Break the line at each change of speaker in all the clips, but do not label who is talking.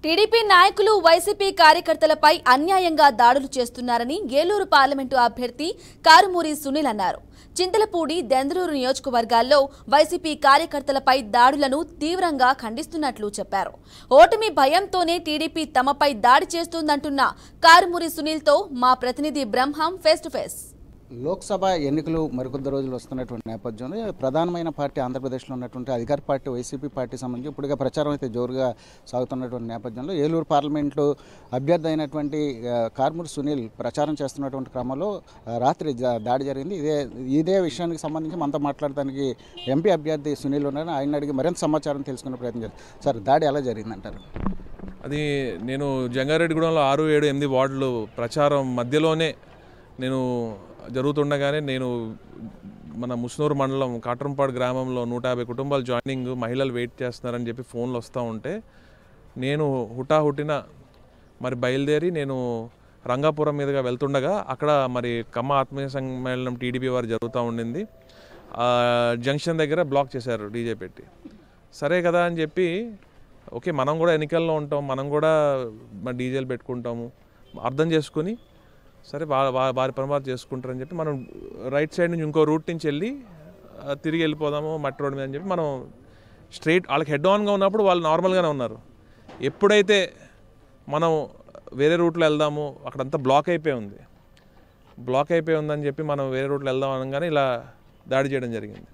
TDP నాయకులు YCP కార్యకర్తలపై అన్యాయంగా దాడులు చేస్తున్నారని ఏలూరు పార్లమెంటు అభ్యర్థి కారుమూరి సునీల్ అన్నారు చింతలపూడి దెందలూరు నియోజకవర్గాల్లో వైసీపీ కార్యకర్తలపై దాడులను తీవ్రంగా ఖండిస్తున్నట్లు చెప్పారు ఓటమి భయంతోనే టీడీపీ తమపై దాడి చేస్తుందంటున్న కారుమూరి సునీల్తో మా ప్రతినిధి Brahmam face to face
Lok Sabha ఎన్నికలు మరికొద్ది రోజులు వస్తున్నటువంటి నేపథ్యంలో ప్రధానమైన పార్టీ ఆంధ్రప్రదేశ్లో ఉన్నటువంటి అధికార పార్టీ వైసీపీ పార్టీ సంబంధించి ఇప్పుడుగా ప్రచారం అయితే జోరుగా సాగుతున్నటువంటి నేపథ్యంలో ఏలూరు పార్లమెంట్లో అభ్యర్థి అయినటువంటి ఆ, కార్మూరి సునీల్ ప్రచారం చేస్తున్నటువంటి క్రమంలో ఆ, రాత్రి జ- దాడి జరిగింది ఇదే ఇదే విషయానికి సంబంధించి మనతో మాట్లాడడానికి ఎంపీ అభ్యర్థి సునీల్ ఉన్నారు ఆయన అడిగి మరింత సమాచారం తెలుసుకునే ప్రయత్నం చేస్తారు సార్ దాడి ఎలా జరిగిందంటారు
అది నేను జంగారెడ్డిగూడెంలో ఆరు ఏడు ఎనిమిది వార్డులు ప్రచారం మధ్యలోనే నేను జరుగుతుండగానే నేను మన ముస్నూరు మండలం కాట్రంపాడు గ్రామంలో నూట యాభై కుటుంబాలు జాయినింగ్ మహిళలు వెయిట్ చేస్తున్నారని చెప్పి ఫోన్లు వస్తూ ఉంటే నేను హుటాహుటిన మరి బయలుదేరి నేను రంగాపురం మీదుగా వెళ్తుండగా అక్కడ మరి కమ్మ ఆత్మీయ సమ్మేళనం టీడీపీ వారు జరుగుతూ ఉండింది ఆ, జంక్షన్ దగ్గర బ్లాక్ చేశారు డీజే పెట్టి సరే కదా అని చెప్పి ఓకే మనం కూడా ఎన్నికల్లో ఉంటాం మనం కూడా మన డీజేలు పెట్టుకుంటాము అర్థం చేసుకుని సరే వా- వా- వారి పని వారు చేసుకుంటారని చెప్పి మనం రైట్ సైడ్ నుంచి ఇంకో రూట్ నుంచి వెళ్ళి ఆ, తిరిగి వెళ్ళిపోదాము మట్టి రోడ్ మీద అని చెప్పి మనం స్ట్రైట్ వాళ్ళకి హెడ్ ఆన్గా ఉన్నప్పుడు వాళ్ళు నార్మల్గానే ఉన్నారు ఎప్పుడైతే మనం వేరే రూట్లో వెళ్దాము అక్కడంతా బ్లాక్ అయిపోయి ఉంది బ్లాక్ అయిపోయి ఉందని చెప్పి మనం వేరే రూట్లో వెళ్దాం అనగానే ఇలా దాడి చేయడం జరిగింది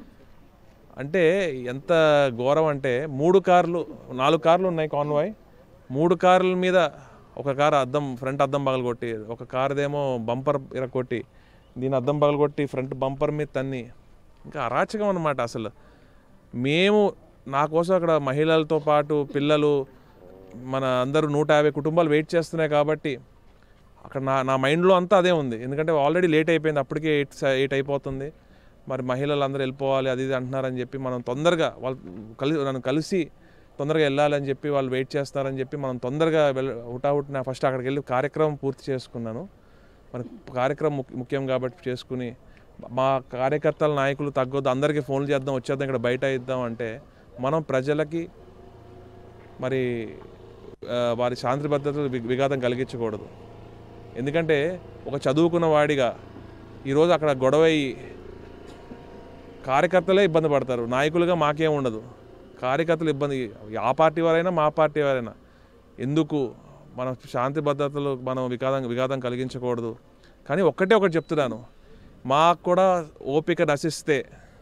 అంటే ఎంత ఘోరం అంటే మూడు కార్లు నాలుగు కార్లు ఉన్నాయి కాన్వాయ్ మూడు కార్ల మీద ఒక కారు అద్దం ఫ్రంట్ అద్దం పగలగొట్టి ఒక కారుదేమో బంపర్ ఇరగొట్టి దీని అద్దం పగలగొట్టి ఫ్రంట్ బంపర్ మీద తన్ని ఇంకా అరాచకం అన్నమాట అసలు మేము నా కోసం అక్కడ మహిళలతో పాటు పిల్లలు మన అందరూ నూట యాభై కుటుంబాలు వెయిట్ చేస్తున్నాయి కాబట్టి అక్కడ నా నా మైండ్లో అంతా అదే ఉంది ఎందుకంటే ఆల్రెడీ లేట్ అయిపోయింది అప్పటికే ఎయిట్ ఎయిట్ అయిపోతుంది మరి మహిళలు అందరూ వెళ్ళిపోవాలి అది ఇది అంటున్నారని చెప్పి మనం తొందరగా వాళ్ళు కలిసి నన్ను కలిసి తొందరగా వెళ్ళాలని చెప్పి వాళ్ళు వెయిట్ చేస్తారని చెప్పి మనం తొందరగా వెళ్ళ హుటాహుటిన ఫస్ట్ అక్కడికి వెళ్ళి కార్యక్రమం పూర్తి చేసుకున్నాను మన కార్యక్రమం ముఖ్య- ముఖ్యం కాబట్టి చేసుకుని మా కార్యకర్తల నాయకులు తగ్గొద్దు అందరికీ ఫోన్లు చేద్దాం వచ్చేద్దాం ఇక్కడ బయట ఇద్దాం అంటే మనం ప్రజలకి మరి ఆ, వారి శాంతి భద్రతలు వి- విఘాతం కలిగించకూడదు ఎందుకంటే ఒక చదువుకున్న వాడిగా ఈరోజు అక్కడ గొడవ అయ్యి కార్యకర్తలే ఇబ్బంది పడతారు నాయకులుగా మాకేం ఉండదు కార్యకర్తలు ఇబ్బంది ఆ పార్టీ వారైనా మా పార్టీ వారైనా ఎందుకు మన శాంతి భద్రతలు మనం విఘాతం విఘాతం కలిగించకూడదు కానీ ఒక్కటే ఒకటి చెప్తున్నాను మాకు కూడా ఓపిక నశిస్తే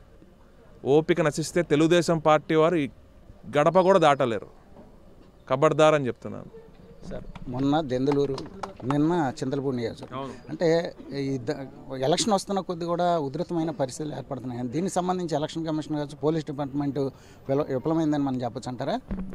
ఓపిక నశిస్తే తెలుగుదేశం పార్టీ వారు ఈ గడప కూడా దాటలేరు కబడ్దార్ అని చెప్తున్నాను
సార్ మొన్న దెందులూరు నిన్న చింతలపూడి నియోజకవర్గం అంటే ఈ ద- ఎలక్షన్ వస్తున్న కొద్ది కూడా ఉధృతమైన పరిస్థితులు ఏర్పడుతున్నాయి దీనికి సంబంధించి ఎలక్షన్ కమిషన్ కావచ్చు పోలీస్ డిపార్ట్మెంట్ విల- విఫలమైందని మనం చెప్పొచ్చు అంటారా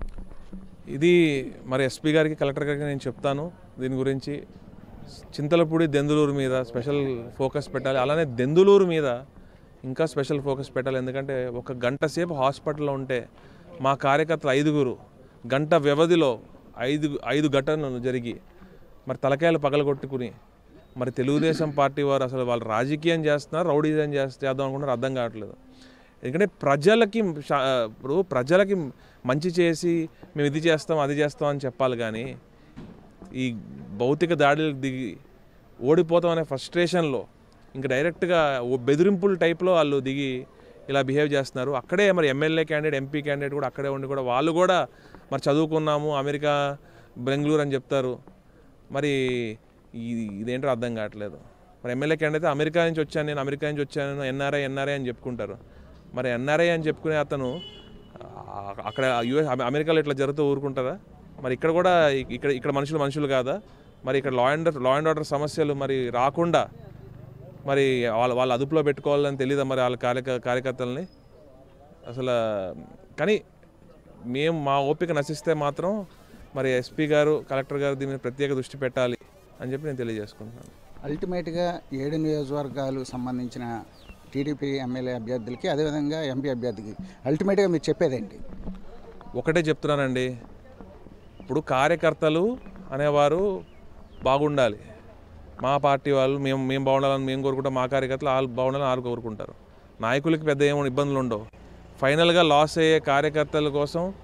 ఇది మరి ఎస్పీ గారికి కలెక్టర్ గారికి నేను చెప్తాను దీని గురించి చింతలపూడి దెందులూరు మీద స్పెషల్ ఫోకస్ పెట్టాలి అలానే దెందులూరు మీద ఇంకా స్పెషల్ ఫోకస్ పెట్టాలి ఎందుకంటే ఒక గంట సేపు హాస్పిటల్లో ఉంటే మా కార్యకర్తలు ఐదుగురు గంట వ్యవధిలో ఐదు ఐదు ఘటనలు జరిగి మరి తలకాయలు పగలగొట్టుకుని మరి తెలుగుదేశం పార్టీ వారు అసలు వాళ్ళు రాజకీయం చేస్తున్నారు రౌడీజం చేస్తే చేద్దాం అనుకుంటున్నారు అర్థం కావట్లేదు ఎందుకంటే ప్రజలకి శా- ఇప్పుడు ప్రజలకి మంచి చేసి మేము ఇది చేస్తాం అది చేస్తాం అని చెప్పాలి కానీ ఈ భౌతిక దాడులకు దిగి ఓడిపోతాం అనే ఫ్రస్ట్రేషన్లో ఇంకా డైరెక్ట్గా ఓ బెదిరింపుల టైప్లో వాళ్ళు దిగి ఇలా బిహేవ్ చేస్తున్నారు అక్కడే మరి ఎమ్మెల్యే క్యాండిడేట్ ఎంపీ క్యాండిడేట్ కూడా అక్కడే ఉండి కూడా వాళ్ళు కూడా మరి చదువుకున్నాము అమెరికా బెంగళూరు అని చెప్తారు మరి ఇది ఇదేంటో అర్థం కావట్లేదు మరి ఎమ్మెల్యే క్యాండిడేట్ అమెరికా నుంచి వచ్చాను నేను అమెరికా నుంచి వచ్చాను ఎన్ఆర్ఐ ఎన్ఆర్ఐ అని చెప్పుకుంటారు మరి ఎన్ఆర్ఐ అని చెప్పుకునే అతను ఆ, అక్కడ యుఎస్ అమెరికాలో ఇట్లా జరుగుతూ ఊరుకుంటారా మరి ఇక్కడ కూడా ఇక్కడ ఇక్కడ మనుషులు మనుషులు కాదా మరి ఇక్కడ law and law and order సమస్యలు మరి రాకుండా మరి వాళ్ళ వాళ్ళ అదుపులో పెట్టుకోవాలని తెలియదా మరి వాళ్ళ కార్యక కార్యకర్తలని అసలు కానీ మేము మా ఓపిక నశిస్తే మాత్రం మరి ఎస్పీ గారు కలెక్టర్ గారు దీని మీద ప్రత్యేక దృష్టి పెట్టాలి అని చెప్పి నేను తెలియజేసుకుంటున్నాను
అల్టిమేట్గా ఏడు నియోజకవర్గాలు సంబంధించిన టీడీపీ ఎమ్మెల్యే అభ్యర్థులకి అదేవిధంగా ఎంపీ అభ్యర్థికి అల్టిమేట్గా మీరు చెప్పేదేంటి
ఒకటే చెప్తున్నానండి ఇప్పుడు కార్యకర్తలు అనేవారు బాగుండాలి మా పార్టీ వాళ్ళు మేము మేము బాగుండాలని మేము కోరుకుంటాం మా కార్యకర్తలు వాళ్ళు బాగుండాలని వాళ్ళు కోరుకుంటారు నాయకులకి పెద్ద ఏమో ఇబ్బందులు ఉండవు ఫైనల్గా లాస్ అయ్యే కార్యకర్తల కోసం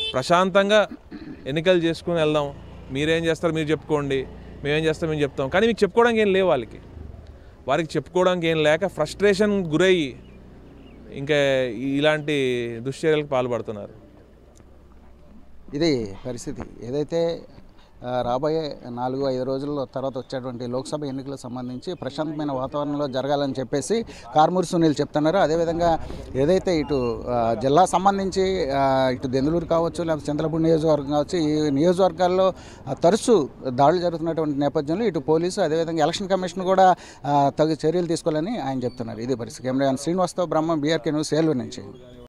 ప్రశాంతంగా ఎన్నికలు చేసుకుని వెళ్దాం మీరేం చేస్తారు మీరు చెప్పుకోండి మేమేం చేస్తాం మేము చెప్తాం కానీ మీకు చెప్పుకోవడానికి ఏం లేవు వాళ్ళకి వారికి చెప్పుకోవడానికి ఏం లేక ఫ్రస్ట్రేషన్ గురయ్యి ఇంకా ఇలాంటి దుశ్చర్యలకు పాల్పడుతున్నారు
ఇది పరిస్థితి ఏదైతే ఆ, రాబోయే నాలుగు ఐదు రోజుల తర్వాత వచ్చేటువంటి లోక్సభ ఎన్నికలకు సంబంధించి ప్రశాంతమైన వాతావరణంలో జరగాలని చెప్పేసి కార్మూరి సునీల్ చెప్తున్నారు అదేవిధంగా ఏదైతే ఇటు ఆ, జిల్లా సంబంధించి ఆ, ఇటు దెందులూరు కావచ్చు లేకపోతే చంద్రపూడి నియోజకవర్గం కావచ్చు ఈ నియోజకవర్గాల్లో ఆ, తరచూ దాడులు జరుగుతున్నటువంటి నేపథ్యంలో ఇటు పోలీసు అదేవిధంగా ఎలక్షన్ కమిషన్ కూడా ఆ, తగు చర్యలు తీసుకోవాలని ఆయన చెప్తున్నారు ఇది పరిస్థితి కెమెరా శ్రీనివాస్తో బ్రహ్మ బీఆర్కే న్యూస్ ఏలూరు నుంచి